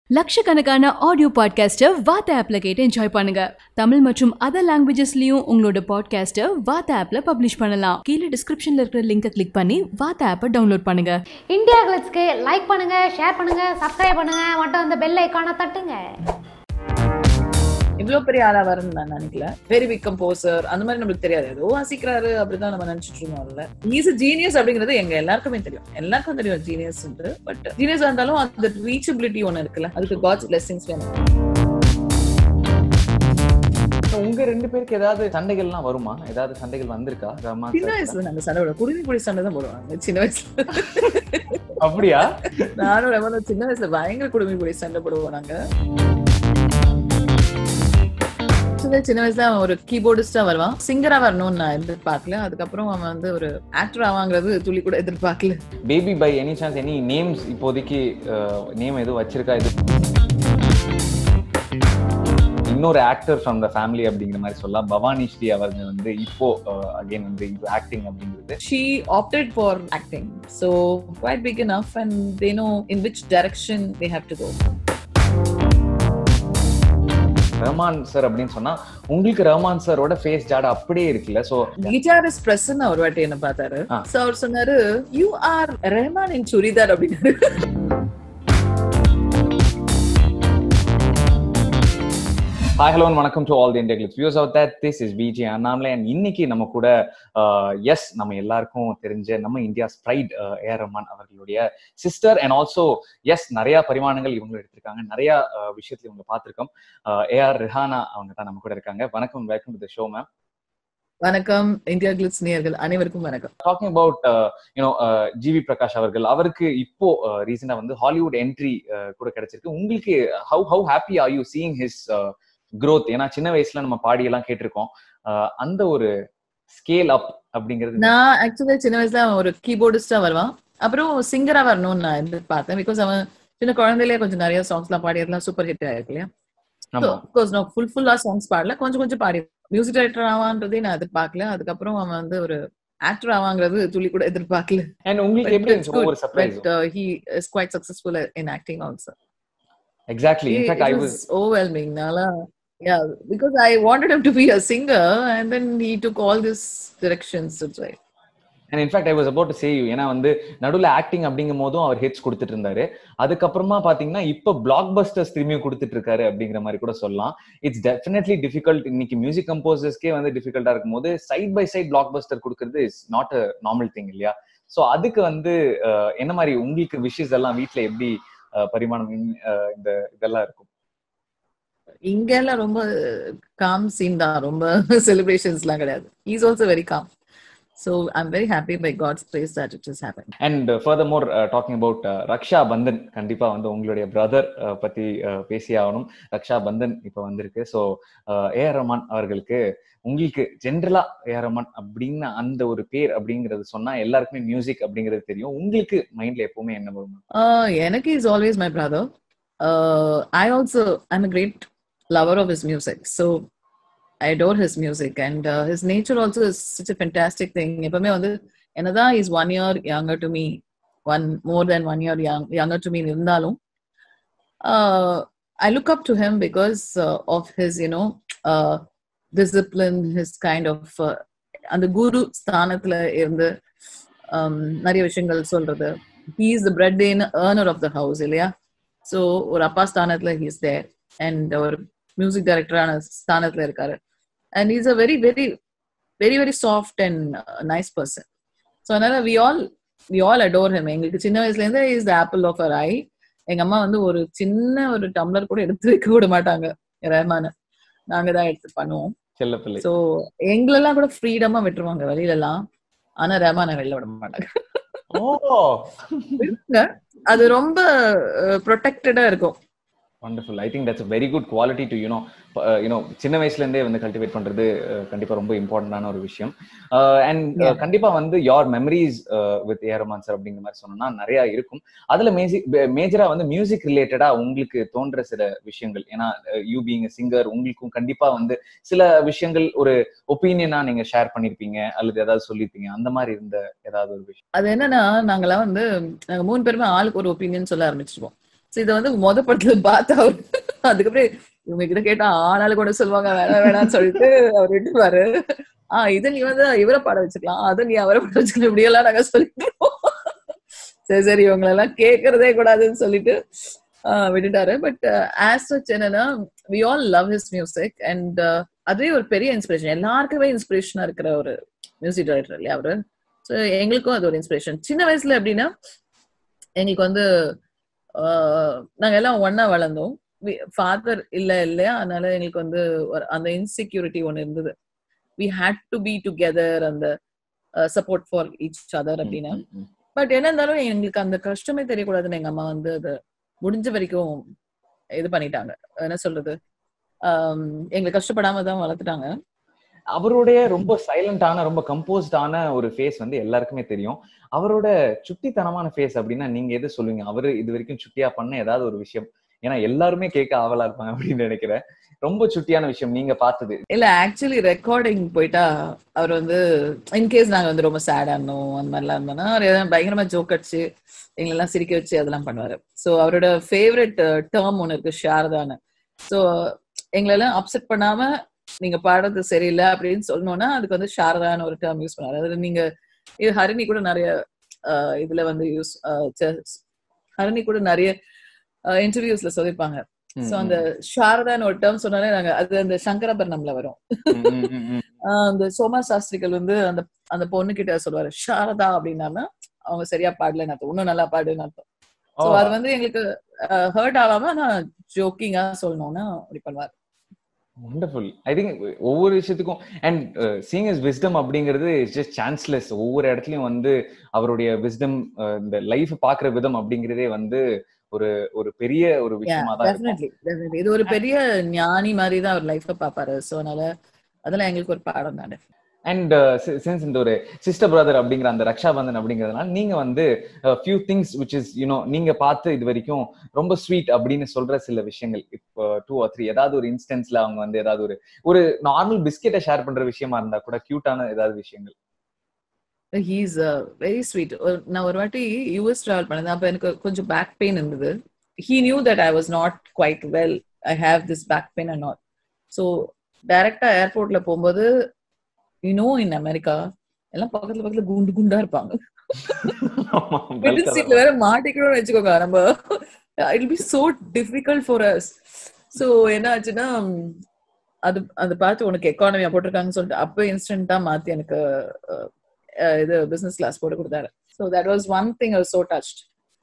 லட்சக்கணக்கான ஆடியோ பாட்காஸ்ட்டை வாத்த ஆப்ல கேட்டு என்ஜாய் பண்ணுங்க தமிழ் மற்றும் அதர் லாங்குவேஜஸ்லயும் உங்களோட பாட்காஸ்ட்டை வாத்த ஆப்ல பப்ளிஷ் பண்ணலாம் கீழே டிஸ்கிரிப்ஷன்ல இருக்கிற லிங்கை கிளிக் பண்ணி வாத்த ஆப்பை டவுன்லோட் பண்ணுங்க இந்தியா கிளிட்ஸ்க்கு லைக் பண்ணுங்க ஷேர் பண்ணுங்க சப்ஸ்கிரைப் பண்ணுங்க மட்டும் அந்த பெல் ஐக்கானை தட்டுங்க இவ்வளவு பெரிய ஆளா வரும்னு நான் நினைக்கல வெரி பிக் கம்போசர் அந்த மாதிரி நம்மளுக்கு தெரியாது ஏதோ வாசிக்கிறாரு அப்படிதான் நம்ம நினைச்சிட்டு இருந்தோம்ல ஈஸ் ஜீனியஸ் அப்படிங்கிறது எங்க எல்லாருக்குமே தெரியும் எல்லாருக்கும் தெரியும் ஜீனியஸ் பட் ஜீனியஸ் இருந்தாலும் அந்த ரீச்சபிலிட்டி ஒண்ணு இருக்குல்ல அதுக்கு காட்ஸ் பிளெஸிங்ஸ் வேணும் உங்க ரெண்டு பேருக்கு ஏதாவது சண்டைகள்லாம் வருமா ஏதாவது சண்டைகள் வந்திருக்கா ரமா சின்ன வயசுல நாங்க சண்டை போடுவோம் குடிமை குடி சண்டை தான் போடுவாங்க சின்ன வயசுல அப்படியா நானும் ரமண சின்ன வயசுல பயங்கர குடுமி குடி சண்டை போடுவோம் நாங்க சின்ன சின்ன வயசுல அவன் ஒரு கீபோர்டிஸ்டா வருவான் சிங்கரா வரணும்னு நான் எதிர்பார்க்கல அதுக்கப்புறம் அவன் வந்து ஒரு ஆக்டர் ஆவாங்கிறது துளி கூட எதிர்பார்க்கல baby by any chance any names இப்போதைக்கு நேம் எதுவும் வச்சிருக்கா இது இன்னொரு ஆக்டர் ஃப்ரம் த ஃபேமிலி அப்படிங்கிற மாதிரி சொல்லலாம் பவானி ஸ்ரீ அவர்கள் வந்து இப்போ அகைன் வந்து இப்போ ஆக்டிங் அப்படிங்கிறது she opted for acting so quite big enough and they know in which direction they have to go Rahman sir அப்படின்னு சொன்னா உங்களுக்கு ரஹ்மான் சாரோட ஃபேஸ் ஜாட அப்படியே இருக்குல்ல சோ guitarist பிரசன் ஒரு வாட்டி என்ன பார்த்தாரு ஆ. so அவர் சொன்னாரு you are Rahman in churidar அப்படின்னாரு ஹாய் ஹலோ வணக்கம் to all the India Glitz viewers of that this is P அண்ணாமலை அண்ட் இன்னைக்கு நம்ம கூட எஸ் நம்ம எல்லாருக்கும் தெரிஞ்ச நம்ம இந்தியா ஸ்ப்ரைட் ஏஆர் ரஹ்மான் அவர்களுடைய சிஸ்டர் அண்ட் ஆல்சோ எஸ் நிறைய பரிமாணங்கள் இவங்க எடுத்திருக்காங்க நிறைய uh, விஷயத்துல இவங்க பார்த்திருக்கோம் ஏஆர் ரிஹானா அவங்க தான் நம்ம கூட இருக்காங்க வணக்கம் welcome to the show ma'am வணக்கம் இந்தியா கிளிட்ஸ் நேயர்கள் அனைவருக்கும் வணக்கம் talking about you know G V Prakash அவர்கள் அவருக்கு இப்போ ரீசெண்டா வந்து ஹாலிவுட் என்ட்ரி கூட கிடைச்சிருக்கு உங்களுக்கு how how happy are you seeing his growth ஏன்னா சின்ன வயசுல நம்ம பாடியெல்லாம் கேட்டிருக்கோம் அஹ், அந்த ஒரு ஸ்கேல் அப் அப்படிங்கிறது நான் ஆக்சுவலா சின்ன வயசுல அவன் ஒரு கீபோர்டிஸ்டா வருவான் அப்புறம் சிங்கரா வரணும்னு நான் எதிர்பார்த்தேன் பிகாஸ் அவன் சின்ன குழந்தையிலேயே கொஞ்சம் நிறைய சாங்ஸ் எல்லாம் பாடியதெல்லாம் சூப்பர் ஹிட் ஆயிருக்கு இல்லையா ஆமா கோர்ஸ் நான் ஃபுல் ஃபுல்லா சாங்ஸ் பாடல கொஞ்சம் கொஞ்சம் பாடி மியூசிக் டைரக்டர் ஆவான்றதே நான் எதிர்பார்க்கல அதுக்கப்புறம் அவன் வந்து ஒரு ஆக்டர் ஆவாங்கிறது துளி கூட எதிர்பார்க்கல அண்ட் உங்களுக்கு But எப்படி it's இருந்துச்சு good. ஒரு சர்ப்ரைஸ் but uh, he is quite successful in acting also. Exactly It, in fact I it was was overwhelming. Nala. Yeah, because I wanted him to be a singer, and then he took all these directions. That's why. And in fact I was about to say you ஏன்னா வந்து நடுவில் acting அப்படிங்கும் போதும் அவர் hits கொடுத்துட்டு இருந்தாரு அதுக்கப்புறமா பாத்தீங்கன்னா இப்போ பிளாக் பஸ்டர்ஸ் திரும்பியும் கொடுத்துட்டு இருக்காரு அப்படிங்கிற மாதிரி கூட சொல்லலாம் இட்ஸ் டெஃபினெட்லி டிஃபிகல்ட் இன்னைக்கு மியூசிக் கம்போசர்ஸ்க்கே வந்து டிஃபிகல்ட்டா இருக்கும் போது side by side blockbuster கொடுக்கறது is not a normal thing இல்லையா சோ அதுக்கு வந்து அஹ், என்ன மாதிரி உங்களுக்கு விஷஸ் எல்லாம் வீட்ல எப்படி அஹ், பரிமாணம் இன்- அஹ், இந்த இதெல்லாம் இருக்கும் இங்கெல்லாம் ரொம்ப காம் சீன் தான் ரொம்ப செலிப்ரேஷன்ஸ்லாம் கிடையாது is also very calm so I'm very happy by God's bless that it is happen and furthermore talking about Raksha Bandhan கண்டிப்பா வந்து உங்களுடைய பிரதர் பத்தி uh, பேசி ஆகணும் ரக்ஷா பந்தன் இப்ப வந்திருக்கு ஸோ ஏஆர் ரஹ்மான் அவர்களுக்கு உங்களுக்கு ஜென்ரலா ஏஆர் ரஹ்மான் அப்படின்னு அந்த ஒரு பேர் அப்படிங்கிறது சொன்னா எல்லாருக்குமே மியூசிக் அப்படிங்கிறது தெரியும் உங்களுக்கு மைண்ட்ல எப்பவுமே என்ன வரும் எனக்கு is always my brother I also I'm a great lover of his music so I adore his music and his nature also is such a fantastic thing எப்பவுமே வந்து என்னதான் is one year younger to me one more then one year younger to me இருந்தாலும் I look up to him because of his you know discipline his kind of அந்த குரு ஸ்தானத்துல இருந்து um, நிறைய விஷயங்கள் சொல்றது he is the bread earner of the house இல்லையா so ஒரு அப்பா ஸ்தானத்துல he is there and ஒரு மியூசிக் டைரக்டரான ஸ்தானத்துல இருக்காரு and is a very very very very soft and nice person so அதனால we all we all adore him எங்களுக்கு சின்ன வயசுல இருந்தே இஸ் த ஆப்பிள் ஆஃப் அர் ஐ எங்க அம்மா வந்து ஒரு சின்ன ஒரு டம்ளர் கூட எடுத்து வைக்க விட மாட்டாங்க ரஹ்மான நாங்க தான் எடுத்து பண்ணுவோம் செல்ல பிள்ளை ஸோ எங்களெல்லாம் கூட ஃப்ரீடமா விட்டுருவாங்க வெளியில எல்லாம் ஆனா ரஹ்மான வெளில விட மாட்டாங்க ஓ அது ரொம்ப ப்ரொடெக்டடா இருக்கும் wonderful I think that's very good quality to you know you know சின்ன வயசுல இருந்தே வந்து கல்டிவேட் பண்றது uh, கண்டிப்பா ரொம்ப இம்பார்ட்டன்டான ஒரு விஷயம் அண்ட் Yeah. கண்டிப்பா வந்து யார் memories with A R Rahman sir அப்படிங்கிற மாதிரி சொன்னோம்னா நிறைய இருக்கும் அதுல மேஜிக் மேஜரா வந்து மியூசிக் ரிலேட்டடா உங்களுக்கு தோன்ற சில விஷயங்கள் ஏன்னா யூ பீங் சிங்கர் உங்களுக்கும் கண்டிப்பா வந்து சில விஷயங்கள் ஒரு ஒப்பீனியனா நீங்க ஷேர் பண்ணிருப்பீங்க அல்லது ஏதாவது சொல்லிருப்பீங்க அந்த மாதிரி இருந்த ஏதாவது ஒரு விஷயம் அது என்னன்னா நாங்கெல்லாம் வந்து நாங்க மூணு பேருமே ஆளுக்கு ஒரு ஒப்பீனியன் சொல்ல ஆரம்பிச்சிருவோம் சோ இத வந்து மொத படத்துல பார்த்து அவர் அதுக்கப்புறம் இவங்க கிட்ட கேட்டா ஆனாலும் கூட சொல்லுவாங்க வேணாம் வேணாம்னு சொல்லிட்டு அவர் விட்டுருவாரு ஆஹ் இதை நீ வந்து இவரை பாட வச்சுக்கலாம் அதை நீ அவரை பாட வச்சுக்கலாம் இப்படி எல்லாம் நாங்க சொல்லிட்டு சரி சரி இவங்களெல்லாம் கேட்கறதே கூடாதுன்னு சொல்லிட்டு ஆஹ் விட்டுட்டாரு பட் ஆஸ் சச் என்னன்னா we all love his music and அதுவே ஒரு பெரிய இன்ஸ்பிரேஷன் எல்லாருக்குமே இன்ஸ்பிரேஷனா இருக்கிற ஒரு மியூசிக் டைரக்டர் இல்லையா அவரு ஸோ எங்களுக்கும் அது ஒரு இன்ஸ்பிரேஷன் சின்ன வயசுல எப்படின்னா எங்களுக்கு வந்து ஆஹ் நாங்க எல்லாம் ஒண்ணா வளர்ந்தோம் ஃபாதர் இல்ல இல்லையா அதனால எங்களுக்கு வந்து ஒரு அந்த இன்செக்யூரிட்டி ஒண்ணு இருந்தது we had to be together அந்த சப்போர்ட் ஃபார் ஈச் அதர் அப்படின்னா பட் என்ன இருந்தாலும் எங்களுக்கு அந்த கஷ்டமே தெரியக்கூடாதுன்னு எங்க அம்மா வந்து அது முடிஞ்ச வரைக்கும் இது பண்ணிட்டாங்க என்ன சொல்றது ஆம், எங்களை கஷ்டப்படாம தான் வளர்த்துட்டாங்க அவருடைய ரொம்ப சைலண்டான ரொம்ப கம்போஸ்டான ஒரு ஃபேஸ் வந்து எல்லாருக்குமே தெரியும் அவரோட சுட்டித்தனமான ஃபேஸ் அப்படின்னா நீங்க எது சொல்லுவீங்க அவரு இது வரைக்கும் சுட்டியா பண்ண ஏதாவது ஒரு விஷயம் ஏன்னா எல்லாருமே கேட்க ஆவலா இருப்பாங்க அப்படின்னு நினைக்கிறேன் ரொம்ப சுட்டியான விஷயம் நீங்க பார்த்தது இல்ல ஆக்சுவலி ரெக்கார்டிங் போயிட்டா அவர் வந்து இன்கேஸ் நாங்க வந்து ரொம்ப சேடா இருந்தோம் அந்த மாதிரிலாம் இருந்தோம்னா அவர் எதாவது பயங்கரமா ஜோக் அடிச்சு எங்களெல்லாம் சிரிக்க வச்சு அதெல்லாம் பண்ணுவாரு சோ அவரோட ஃபேவரட் டேர்ம் ஒன்னு இருக்கு ஷாரதான்னு சோ எங்களெல்லாம் அப்செட் பண்ணாம நீங்க பாடுறது சரியில்லை அப்படின்னு சொல்லணும்னா அதுக்கு வந்து ஷாரதான்னு ஒரு டேர்ம் யூஸ் பண்ணுவாரு அதுல நீங்க இது ஹரிணி கூட நிறைய அஹ், இதுல வந்து யூஸ் ஹரிணி கூட நிறைய இன்டர்வியூஸ்ல சொல்லிருப்பாங்க சோ அந்த சாரதான்னு ஒரு டேர்ம் சொன்னாலே நாங்க அது அந்த சங்கரபரணம்ல வரும் ஆஹ் அந்த சோமா சாஸ்திரிகள் வந்து அந்த அந்த பொண்ணு கிட்ட சொல்லுவாரு சாரதா அப்படின்னா அவங்க சரியா பாடலன்னு அர்த்தம் இன்னும் நல்லா பாடுன்னு அர்த்தம் சோ அது வந்து எங்களுக்கு ஹர்ட் ஆகாம நான் ஜோக்கிங்கா சொல்லணும்னா அப்படி பண்ணுவாரு வண்டர்ஃபுல் ஐ திங்க் ஒவ்வொரு விஷயத்துக்கும் அண்ட் சீங் இஸ் விஸ்டம் அப்படிங்கிறது இஸ் ஜஸ்ட் சான்ஸ்லெஸ் ஒவ்வொரு இடத்துலயும் வந்து அவருடைய விஸ்டம் இந்த லைஃப் பாக்குற விதம் அப்படிங்கிறதே வந்து ஒரு ஒரு பெரிய ஒரு விஷயமா தான் இருக்கும் டெஃபினெட்லி டெஃபினெட்லி இது ஒரு பெரிய ஞானி மாதிரி தான் அவர் லைஃப பாப்பாரு சோ அதனால அதெல்லாம் எங்களுக்கு ஒரு பாடம் தான் அண்ட் சின்ஸ் இந்த ஒரு சிஸ்டர் பிரதர் அப்படிங்கிற அந்த ரக்ஷா பந்தன் அப்படிங்கிறதுனால நீங்க வந்து few things which is you know நீங்க பார்த்து இது வரைக்கும் ரொம்ப ஸ்வீட் அப்படின்னு சொல்ற சில விஷயங்கள் இப்போ டூ ஆர் த்ரீ ஏதாவது ஒரு இன்ஸ்டன்ஸ்ல அவங்க வந்து ஏதாவது ஒரு ஒரு நார்மல் பிஸ்கெட்டை ஷேர் பண்ற விஷயமா இருந்தா கூட கியூட்டான ஏதாவது விஷயங்கள் ஹீஸ் வெரி ஸ்வீட் நான் ஒரு வாட்டி யூஎஸ் டிராவல் பண்ணேன் அப்ப எனக்கு கொஞ்சம் பேக் பெயின் இருந்தது he knew that I was not quite well I have this back pain and not so டைரக்டா ஏர்போர்ட்ல போகும்போது யூனோ இன் அமெரிக்கா எல்லாம் பக்கத்துல பக்கத்துல குண்டு குண்டா இருப்பாங்க மிடில் சீட்ல வேற மாட்டிக்கணும்னு வச்சுக்கோங்க நம்ம it be so difficult for us so என்ன ஆச்சுன்னா அது அது பார்த்து உனக்கு எக்கானமியா போட்டிருக்காங்கன்னு சொல்லிட்டு அப்போ இன்ஸ்டன்டா மாத்தி எனக்கு அஹ், அஹ், இது பிசினஸ் கிளாஸ் போட்டு கொடுத்தாரு so that was one thing I so touched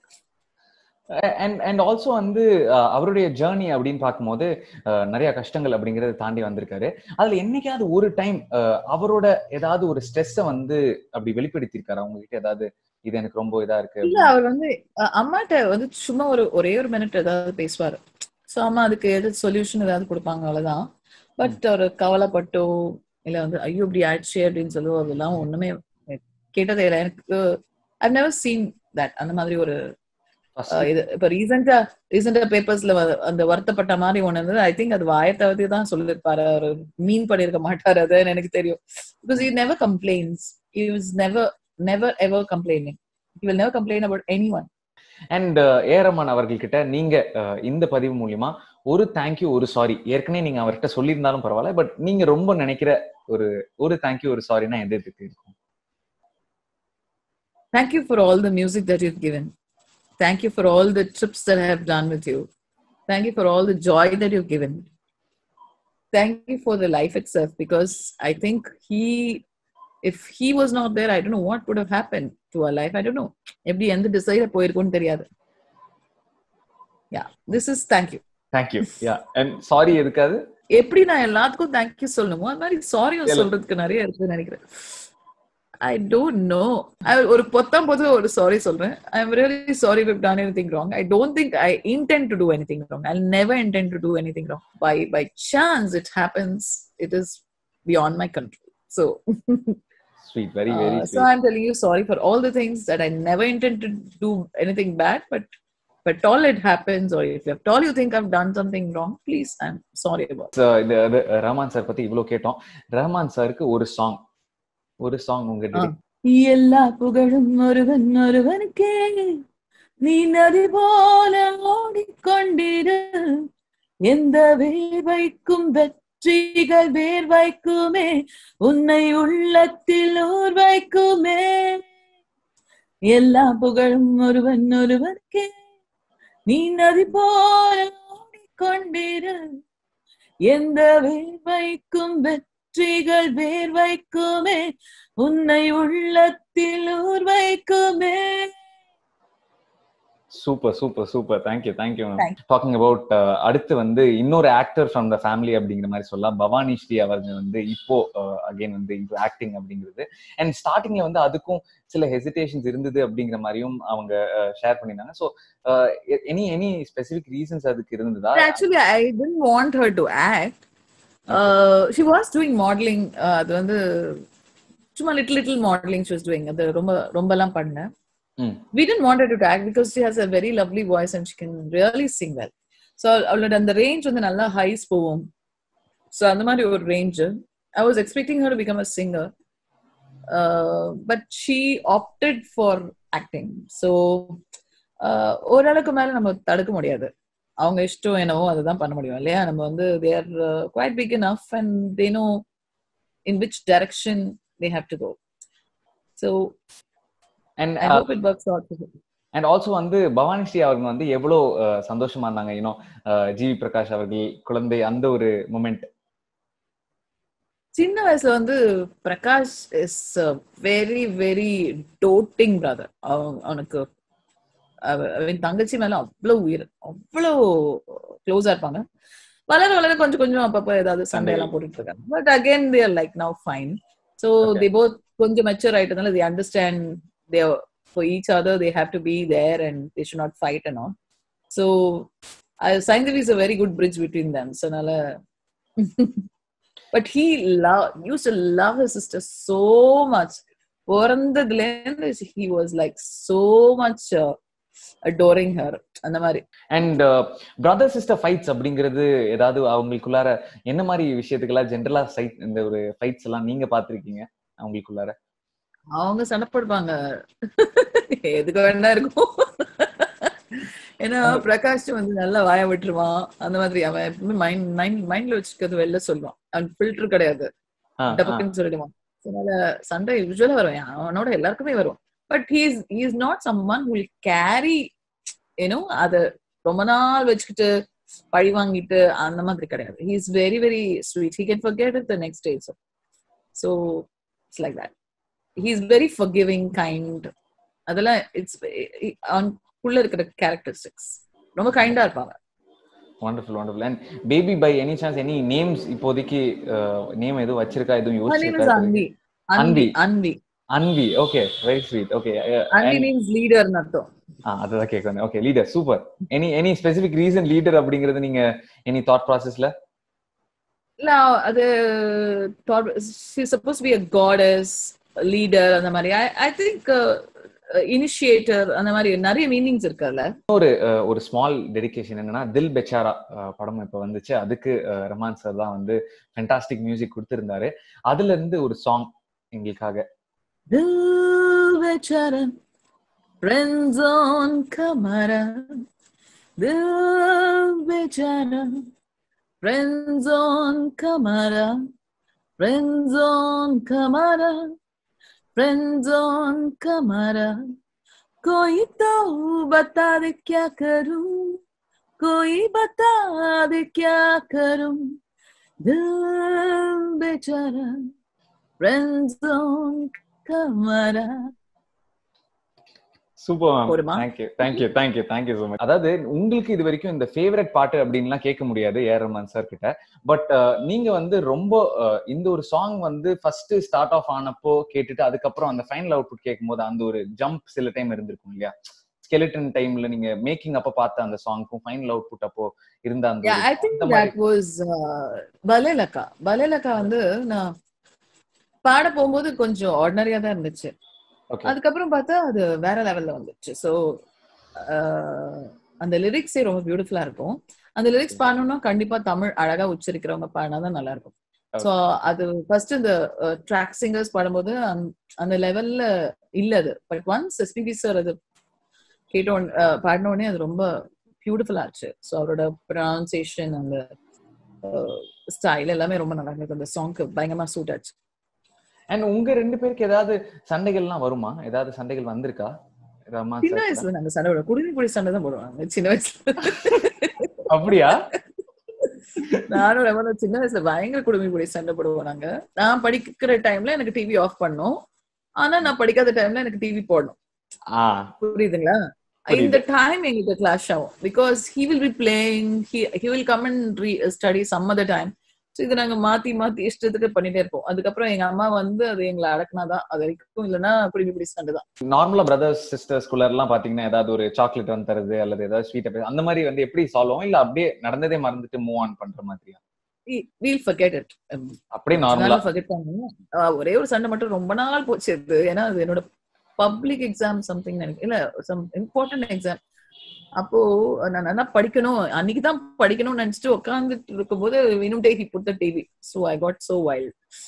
and and also வந்து அஹ், அவருடைய ஜேர்னி அப்படின்னு பார்க்கும்போது அஹ், நிறைய கஷ்டங்கள் அப்படிங்கறத தாண்டி வந்திருக்காரு அதுல என்னைக்காவது ஒரு டைம் அவரோட ஏதாவது ஒரு ஸ்ட்ரெஸ்ஸை வந்து அப்படி வெளிப்படுத்தியிருக்காரு அவங்க கிட்ட ஏதாவது இது எனக்கு ரொம்ப இதா இருக்கு இல்ல அவர் வந்து அஹ், அம்மாட்ட வந்து சும்மா ஒரு ஒரே ஒரு மினிட் ஏதாவது பேசுவாரு ஸோ அம்மா அதுக்கு எது சொல்யூஷன் ஏதாவது கொடுப்பாங்க அவ்வளவுதான் பட் அவர் கவலைப்பட்டோ இல்ல வந்து ஐயோ இப்படி ஆயிடுச்சு அப்படின்னு சொல்லுவோம் அதெல்லாம் ஒண்ணுமே கேட்டதே இல்லை எனக்கு ஐ நெவர் சீன் தட் அந்த மாதிரி ஒரு First- அஹ், இது இப்ப ரீசெண்டா ரீசெண்டா பேப்பர்ஸ்ல அந்த வருத்தப்பட்ட மாதிரி ஒண்ணு இருந்தது ஐ திங்க் அது வாயை தவிர்த்து தான் சொல்லிருப்பாரு அவர் மீன் பண்ணிருக்க மாட்டாரு அதுன்னு எனக்கு தெரியும் because he never complains he was never never ever complaining he will never complain about anyone and A Rahman அவர்கள்கிட்ட நீங்க அஹ், இந்த பதிவு மூலியமா ஒரு தேங்க்யூ ஒரு சாரி ஏற்கனவே நீங்க அவர்கிட்ட சொல்லியிருந்தாலும் பரவாயில்ல பட் நீங்க ரொம்ப நினைக்கிற ஒரு ஒரு தேங்க்யூ ஒரு சாரினா எது எதுக்கு இருக்கும் thank you for all the music that you've given thank you for all the trips that i have done with you thank you for all the joy that you've given thank you for the life itself because i think he if he was not there i don't know what would have happened to our life i don't know எப்படி எந்த டிசைட போயிருக்கும்னு தெரியாது yeah this is thank you thank you யா and sorry எதுக்காது எப்படி நான் எல்லாத்துக்கும் thank you சொல்லணுமோ அது மாதிரி சாரியும் இல்ல. சொல்றதுக்கு நிறைய இருக்குன்னு நினைக்கிறேன் ஐ டோன்ட் நோ ஒரு பொத்தாம் பொது ஒரு சாரி சொல்றேன் I am really sorry we've done anything wrong I don't think I intend to do anything wrong I never intend to do anything wrong by by chance it happens it is beyond my control so sweet very very so I'm telling you sorry for all the things that I never intend to do anything bad, but but all it happens, or if at all you think I've done something wrong, please, I'm sorry about it. இந்த இது, Rahman sir பத்தி இவ்வளவு கேட்டோம் ரஹ்மான் சாருக்கு ஒரு song ஒரு song உங்க ஆ. எல்லா புகழும் ஒருவன் ஒருவனுக்கே நீ நதி போல ஓடிக்கொண்டிரு எந்த வேர்வைக்கும் வெற்றிகள் வேர்வைக்குமே உன்னை உள்ளத்தில் ஊர் வைக்குமே எல்லா புகழும் ஒருவன் ஒருவனுக்கே நீ நதி போல ஓடிக்கொண்டிரு எந்த வேர்வைக்கும் வெற்றிகள் வேர்வைக்குமே உன்னை உள்ளத்தில் ஊர் வைக்குமே super super super thank you thank you ma'am Thank talking about அடுத்து வந்து இன்னொரு ஆக்டர் ஃப்ரம் த ஃபேமிலி அப்படிங்கிற மாதிரி சொல்லலாம் பவானி ஸ்ரீ அவர்கள் வந்து இப்போ அகைன் வந்து இன்டு ஆக்டிங் அப்படிங்கிறது அண்ட் ஸ்டார்டிங்ல வந்து அதுக்கும் சில ஹெசிடேஷன்ஸ் இருந்தது அப்படிங்கிற மாதிரியும் அவங்க ஷேர் பண்ணியிருந்தாங்க so any any specific reasons அதுக்கு இருந்ததா actually I didn't want her to act she was doing modelling அது வந்து சும்மா little little modelling she was doing அது ரொம்ப ரொம்பலாம் பண்ணேன் ம் we didn't want her to act because she has a very lovely voice and she can really sing well. So அவளோட அந்த ரேஞ்ச் வந்து நல்லா ஹைஸ் போகும் ஸோ அந்த மாதிரி ஒரு range I was expecting her to become a singer but she opted for acting so ஓரளவுக்கு மேல நம்ம தடுக்க முடியாது அவங்க இஷ்டம் என்னவோ அதுதான் பண்ண முடியும் இல்லையா நம்ம வந்து they are quite big enough and they know in which direction they have to go so and I hope it works out and also வந்து பவானி ஸ்ரீ அவங்க வந்து எவ்வளோ அஹ், சந்தோஷமா இருந்தாங்க யூனோ ஜிவி பிரகாஷ் அவர்கள் குழந்தை அந்த ஒரு மூமெண்ட் சின்ன வயசுல வந்து Prakash is very very doting brother அவனுக்கு அவ- அவன் தங்கச்சி மேல அவ்வளவு உயிர் அவ்வளவு க்ளோஸா இருப்பாங்க வளர வளர கொஞ்சம் கொஞ்சம் அப்பப்ப ஏதாவது சண்டை எல்லாம் போட்டுட்டு இருக்காங்க but again there like now fine so Okay. They both கொஞ்சம் மெச்சூர் ஆயிட்டதுனால they understand they for each other they have to be there and they should not fight and all so Saindhavi is a very good bridge between them so அதனால but he love used to love his sister so much பிறந்ததுல இருந்து he was like so much adoring her அந்த மாதிரி and brother sister fights அப்படிங்கிறது ஏதாவது அவங்களுக்குள்ளார என்ன மாதிரி விஷயத்துக்கெல்லாம் ஜென்ரலா சைட் இந்த ஒரு ஃபைட்ஸ் எல்லாம் நீங்க பாத்திருக்கீங்க அவங்களுக்குள்ளார அவங்க சண்டை போடுவாங்க எதுக்கு வேணா இருக்கும் ஏன்னா பிரகாஷ் வந்து நல்லா வாய விட்டுருவான் அந்த மாதிரி அவன் எப்பவுமே மைண்ட் மைண்ட் மைண்ட்ல வச்சுக்கிறது வெளில சொல்லுவான் அவன் ஃபில்டர் கிடையாது ஆ, ஆ. டபக்குன்னு சொல்லிடுவான் அதனால சண்டை யூஸ்வலா வரும் அவனோட எல்லாருக்குமே வரும் but he's is not someone will carry ஏனோ அத ரொம்ப நாள் வச்சுக்கிட்டு பழி வாங்கிட்டு அந்த மாதிரி கிடையாது he is very very sweet he can forget it the next day so it's like that he is very forgiving kind அதெல்லாம் இட்ஸ் அவனுக்குள்ள இருக்கிற கேரக்டரிஸ்டிக்ஸ் ரொம்ப கைண்டா இருப்பாங்க wonderful wonderful and baby by any chance any names இப்போதைக்கு name எதுவும் வச்சிருக்கா எதுவும் Her name is யோசிச்சிருக்கா Anvi Anvi. Anvi Anvi Anvi okay very sweet okay Anvi means லீடர்னு அர்த்தம் அதுதான் கேட்க வந்தேன் okay leader super any any specific reason leader அப்படிங்கிறது நீங்க எனி தாட் ப்ராசஸ்ல இல்ல அது suppose be a goddess leader அந்த மாதிரி ஐ திங்க் இனிஷியேட்டர் அந்த மாதிரி நிறைய மீனிங்ஸ் இருக்குல்ல ஒரு ஸ்மால் டெடிகேஷன் என்னன்னா தில் பெச்சாரா அஹ், படம் இப்ப வந்துச்சு அதுக்கு அஹ், ரஹ்மான் சார் தான் வந்து ஃபென்டாஸ்டிக் மியூசிக் கொடுத்திருந்தாரு அதுல இருந்து ஒரு சாங் எங்களுக்காக Dil bechara, friends on camera. Dil bechara, friends on camera. Friends on camera. Friends on camera. कोई तो बता दे क्या करूं कोई बता दे क्या करूं दिल बेचारा friends on camera சூப்பர் போதுமா? Thank you thank you thank you thank you so much அதாவது உங்களுக்கு இது வரைக்கும் இந்த ஃபேவரட் பாட்டு அப்படின்லாம் கேட்க முடியாது ஏஆர் ரஹ்மான் சார் கிட்ட பட் நீங்க வந்து ரொம்ப அஹ், இந்த ஒரு சாங் வந்து ஃபர்ஸ்ட் ஸ்டார்ட் ஆஃப் ஆனப்போ கேட்டுட்டு அதுக்கப்புறம் அந்த ஃபைனல் அவுட்புட் கேட்கும்போது அந்த ஒரு ஜம்ப் சில டைம் இருந்திருக்கும் இல்லையா ஸ்கெலிட்டன் டைம்ல நீங்க மேக்கிங் அப்ப பார்த்த அந்த சாங்க்கும் ஃபைனல் அவுட்புட் அப்போ இருந்த அந்த yeah ஒரு- i think அந்த மாதிரி- that was uh, பலேலக்கா பலேலக்கா வந்து நான் பாட போகும்போது கொஞ்சம் ஆர்டினரியா தான் இருந்துச்சு Okay. அதுக்கப்புறம் பார்த்தா அது வேற லெவல்ல வந்துச்சு ஸோ அந்த லிரிக்ஸே ரொம்ப பியூட்டிஃபுல்லா இருக்கும் அந்த லிரிக்ஸ் பாடணும்னா கண்டிப்பா தமிழ் அழகா உச்சரிக்கிறவங்க பாடினாதான் நல்லா இருக்கும் ஸோ அது ஃபர்ஸ்ட் இந்த ட்ராக் சிங்கர்ஸ் பாடும்போது அந்த- அந்த லெவல்ல இல்ல அது பட் ஒன்ஸ் எஸ்பிபி சார் அது கேட்டோன் பாடின உடனே அது ரொம்ப பியூட்டிஃபுல் ஆச்சு ஸோ அவரோட ப்ரொனன்சியேஷன் அந்த ஸ்டைல் எல்லாமே ரொம்ப நல்லா இருந்தது அந்த சாங்க்கு பயங்கரமா சூட் ஆச்சு அண்ட் உங்க ரெண்டு பேருக்கு ஏதாவது சண்டைகள்லாம் வருமா ஏதாவது சண்டைகள் வந்திருக்கா ரமா சின்ன sir கூட? வயசுல நாங்க சண்டை போடுவோம் குடிநீர் குடி சண்டை தான் போடுவாங்க சின்ன வயசுல அப்படியா நானும் ரொம்ப சின்ன வயசுல பயங்கர குடுமி குடி சண்டை போடுவோம் நாங்க நான் படிக்கிற டைம்ல எனக்கு டிவி ஆஃப் பண்ணும் ஆனா நான் படிக்காத டைம்ல எனக்கு டிவி போடணும் ஆ புரியுதுங்களா புரியுது. இந்த டைம் எங்களுக்கு கிளாஷ் ஆகும் because he will be playing he will come and study some other time so இது நாங்க மாத்தி மாத்தி இஷ்டத்துக்கு பண்ணிட்டே இருப்போம் அதுக்கப்புறம் எங்க அம்மா வந்து அது எங்களை அடக்குனாதான் அது வரைக்கும் இல்லைன்னா குடிமி குடி சண்டை தான் நார்மலா பிரதர்ஸ் சிஸ்டர்ஸ் எல்லாம் பாத்தீங்கன்னா ஏதாவது ஒரு சாக்லேட் வந்து தருது அல்லது ஏதாவது ஸ்வீட் அந்த மாதிரி வந்து எப்படி சால்வ் ஆகும் இல்ல அப்படியே நடந்ததே மறந்துட்டு மூவ் ஆன் பண்ற மாதிரியா வீல் ஃபர்கெட் இட் அப்படியே நார்மலா ஃபர்கெட் பண்ணுவோம் ஆஹ் ஒரே ஒரு சண்டை மட்டும் ரொம்ப நாள் போச்சு அது ஏன்னா அது என்னோட பப்ளிக் எக்ஸாம் சம்திங் நினைக்கிறேன் இல்ல சம் இம்பார்ட்டன்ட் எக்ஸாம் அப்போ நான் நல்லா படிக்கணும் அன்னைக்கு தான் படிக்கணும்னு நினைச்சிட்டு உட்காந்துட்டு இருக்கும்போது இன்னும் day he put the TV so I got so wild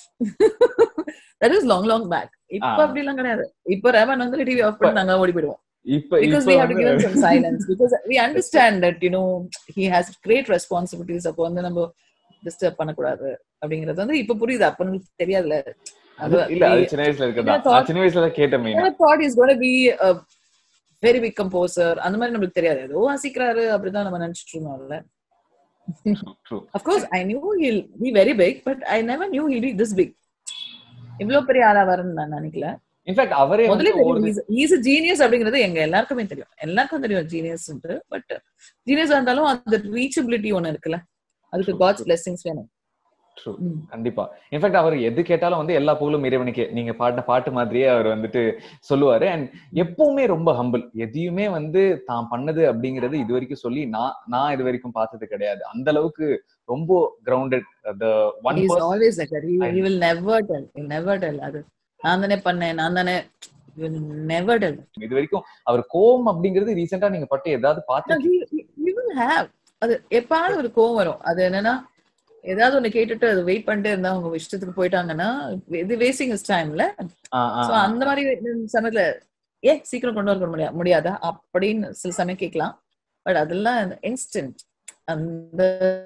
that is long long back இப்ப ஆ. அப்படி எல்லாம் கிடையாது இப்ப ரேவன் வந்து டிவி ஆஃப் பண்ணி நாங்க ஓடி போயிடுவோம் இப்ப because இப்ப we have to give him வந்து- some silence because we understand that you know he has great responsibilities அப்போ வந்து நம்ம டிஸ்டர்ப் பண்ணக்கூடாது அப்படிங்கறது வந்து இப்ப புரியுது அப்ப நமக்கு தெரியாதுல்ல அது இல்ல அது சின்ன வயசுல இருக்கதா Yeah, thought- சின்ன வயசுல தான் கேட்ட மெயினா thought is gonna be very big composer அந்த மாதிரி நம்மளுக்கு தெரியாது ஏதோ வாசிக்கிறாரு அப்படிதான் நம்ம நினைச்சிட்டு இருந்தோம்ல true of course I knew he'll be very big but I never knew he'll be this big இவ்வளவு பெரிய ஆளா வரேன்னு நான் நினைக்கல இன்ஃபேக்ட் அவரே முதல்ல வந்து ஒரு தெரியும் இஸ் ஜீனியஸ் அப்படிங்கிறது எங்க எல்லாருக்குமே தெரியும் எல்லாருக்கும் தெரியும் ஜீனியஸ் பட் ஜீனியஸ் இருந்தாலும் அந்த ரீச்சபிலிட்டி ஒண்ணு இருக்குல்ல அதுக்கு காட்ஸ் பிளெஸிங்ஸ் வேணும் ட்ரூ ம். கண்டிப்பா இன்ஃபேக்ட் அவர் எது கேட்டாலும் வந்து எல்லா புகழும் இறைவனுக்கே நீங்க பாடின பாட்டு மாதிரியே அவர் வந்துட்டு சொல்லுவாரு அண்ட் எப்பவுமே ரொம்ப ஹம்பிள் எதையுமே வந்து தான் பண்ணது அப்படிங்கறது இது வரைக்கும் சொல்லி நான் நான் இது வரைக்கும் பார்த்தது கிடையாது அந்த அளவுக்கு ரொம்ப grounded the one is always like that he will never tell he never tell அது நான் தானே பண்ணேன் நான் தானே நெவர் டெல் இது வரைக்கும் அவர் கோவம் அப்படிங்கிறது ரீசெண்டா நீங்க பட்டு ஏதாவது பார்த்து he will have அது எப்பாவது ஒரு கோவம் வரும் அது என்னன்னா ஏதாவது ஒண்ணு கேட்டுட்டு அது வெயிட் பண்ணிட்டே இருந்தா அவங்க இஷ்டத்துக்கு போயிட்டாங்கன்னா இது வேஸ்டிங் இஸ் டைம்ல சோ அந்த மாதிரி சமயத்துல ஏ சீக்கிரம் கொண்டு வர முடியா முடியாதா அப்படின்னு சில சமயம் கேட்கலாம் பட் அதெல்லாம் இன்ஸ்டன்ட் அந்த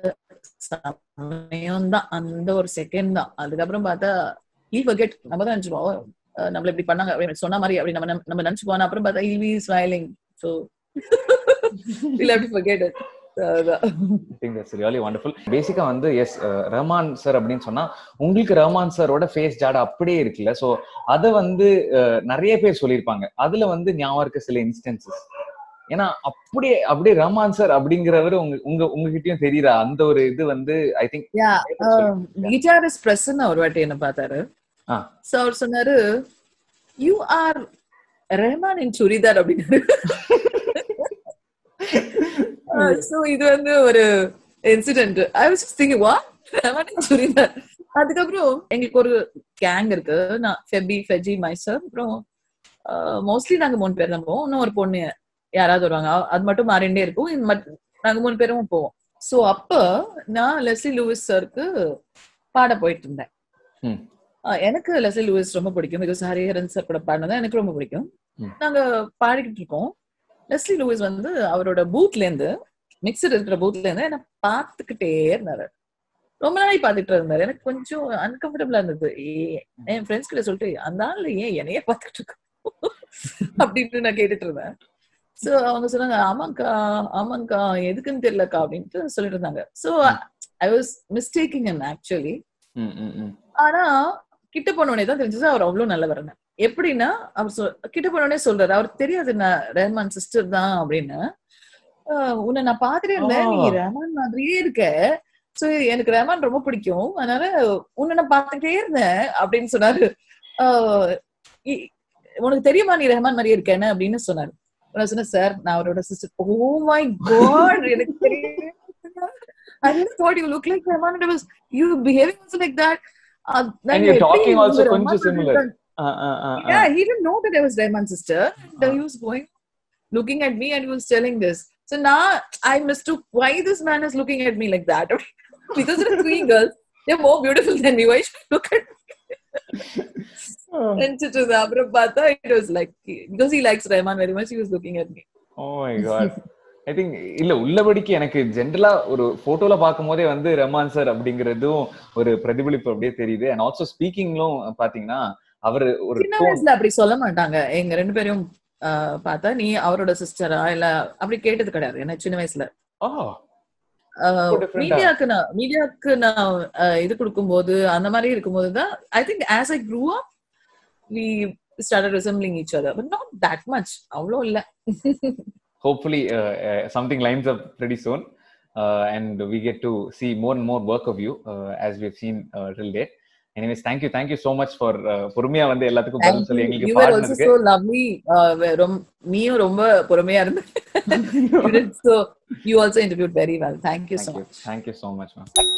சமயம் தான் அந்த ஒரு செகண்ட் தான் அதுக்கப்புறம் பார்த்தா ஈ ஃபர்கெட் நம்ம தான் நினைச்சுப்போம் அஹ் நம்மள இப்படி பண்ணாங்க அப்படின்னு சொன்ன மாதிரி அப்படி நம்ம நம்ம நினைச்சுப்போம் அப்புறம் பார்த்தா ஈ we smiling so we'll have to forget it So, அதான். திங்க் தட்ஸ் ரியலி வண்டர்ஃபுல் பேசிக்கா வந்து எஸ் ரஹ்மான் சார் அப்படின்னு சொன்னா உங்களுக்கு ரஹ்மான் சாரோட ஃபேஸ் ஜாட அப்படியே இருக்குல்ல சோ அத வந்து அஹ், நிறைய பேர் சொல்லியிருப்பாங்க அதுல வந்து ஞாபகம் இருக்க சில இன்ஸ்டன்சஸ் ஏன்னா அப்படியே அப்படியே ரஹ்மான் சார் அப்படிங்கிறவர் உங்க உங்க உங்ககிட்டயும் தெரியுதா அந்த ஒரு இது வந்து I think Yeah, um, guitarist Prasan ஒரு வாட்டி என்ன பார்த்தாரு ஆ. சோ அவர் சொன்னாரு you are Rahman in churidar அப்படின்னு சோ இது வந்து ஒரு இன்சிடென்ட் ஐ வாஸ் திங்கிங் வா ரெஹ்மான் இன் சுரிதார் அதுக்கப்புறம் எங்களுக்கு ஒரு கேங் இருக்கு நான் ஃபெபி ஃபெஜி மைசர் அப்புறம் மோஸ்ட்லி நாங்க மூணு பேர் தான் போவோம் இன்னும் ஒரு பொண்ணு யாராவது வருவாங்க அ- அது மட்டும் மாறிண்டே இருக்கும் இது மட்- நாங்க மூணு பேரும் போவோம் சோ அப்ப நான் லெஸ்லி லூவிஸ் சருக்கு பாட போயிட்டு இருந்தேன் ம். ஆஹ் எனக்கு லெஸ்லி லூவிஸ் ரொம்ப பிடிக்கும் பிகாஸ் ஹரிஹரன் சார் கூட பாடினது எனக்கு ரொம்ப பிடிக்கும் ம். நாங்க பாடிக்கிட்டு இருக்கோம் லெஸ்லி லூவிஸ் வந்து அவரோட பூத்ல இருந்து மிக்சர் இருக்கிற பூத்ல இருந்து என்ன பார்த்துக்கிட்டே இருந்தாரு ரொம்ப நாளைக்கு பார்த்துட்டு இருந்தாரு எனக்கு கொஞ்சம் அன்கம்ஃபர்டபுளா இருந்தது ஏ- என் ஃப்ரெண்ட்ஸ் கிட்ட சொல்லிட்டு அந்த ஆள் ஏன் என்னையே பார்த்துட்டு இருக்கோம் அப்படின்னு நான் கேட்டுட்டு இருந்தேன் சோ அவங்க சொன்னாங்க ஆமாங்கா ஆமாங்கா எதுக்குன்னு தெரியலக்கா அப்படின்ட்டு சொல்லிட்டு இருந்தாங்க so I was mistaking and actually hmm hmm ம் ஆனா கிட்ட போனோடனே தான் தெரிஞ்சது அவர் அவ்வளவு நல்லவர்னு எப்படின்னா அவர் சொல் கிட்ட போனோடனே சொல்றாரு அவருக்கு தெரியாது நான் ரஹ்மான் சிஸ்டர் தான் அப்படின்னு ஆஹ் உன்னை நான் பாத்துட்டே இருந்தேன் நீ ஆ. ரஹ்மான் மாதிரியே இருக்க சோ எனக்கு ரஹ்மான் ரொம்ப பிடிக்கும் அதனால உன்னை நான் பாத்துக்கிட்டே இருந்தேன் அப்படின்னு சொன்னாரு ஆஹ் இ- உனக்கு தெரியுமா நீ ரஹ்மான் மாதிரியே இருக்கேன்னு அப்படின்னு சொன்னாரு நான் சொன்னேன் சார் நான் அவரோட சிஸ்டர் ஓ மை காட் எனக்கு தெரியும் I really thought you look like Rahman and I was you behaving also like that. Uh, then And you're எப்படி talking இவங்க also ரஹ்மான் கொஞ்சம் similar. sister- ah, ah, ah, ah. Yeah, he didn't know that I was Rahman's sister. And Ah. he was going, looking at me and he was telling this. So now I mistook why this man is looking at me like that. because there are three girls, they're more beautiful than me. Why should I look at me? நினைச்சிட்டு இருந்தேன். அப்புறம் பார்த்தா it was like because he likes Rahman very much, he was looking at me. Oh my God I think இல்ல உள்ளபடிக்கு எனக்கு ஜென்ரலா ஒரு போட்டோல பார்க்கும் போதே வந்து ரஹ்மான் சார் அப்படிங்கறதும் ஒரு பிரதிபலிப்பு அப்படியே தெரியுது அண்ட் ஆல்சோ ஸ்பீக்கிங்லும் பாத்தீங்கன்னா அவர் ஒரு சின்ன tone- வயசுல அப்படி சொல்ல மாட்டாங்க எங்க ரெண்டு பேரையும் ஆஹ், பார்த்தா நீ அவரோட சிஸ்டரா இல்ல அப்படி கேட்டது கிடையாது என்ன சின்ன வயசுல ஆ different ஆ? மீடியாக்கு நான் மீடியாக்கு நான் ஆஹ், இது கொடுக்கும்போது அந்த மாதிரி இருக்கும்போது தான் I think as I grew up we started resembling each other but not that much அவ்வளோ இல்ல hopefully uh, uh, something lines up pretty soon uh, and we get to see more and more work of you uh, as we've seen uh, till date anyways thank you thank you so much for uh, பொறுமையா வந்து எல்லாத்துக்கும் பதில் சொல்லி you எங்களுக்கு are also பாடுனதுக்கு so lovely நீயும் ரொம்ப பொறுமையா இருந்த so you also interviewed very well thank you so thank you much thank you so much ma'am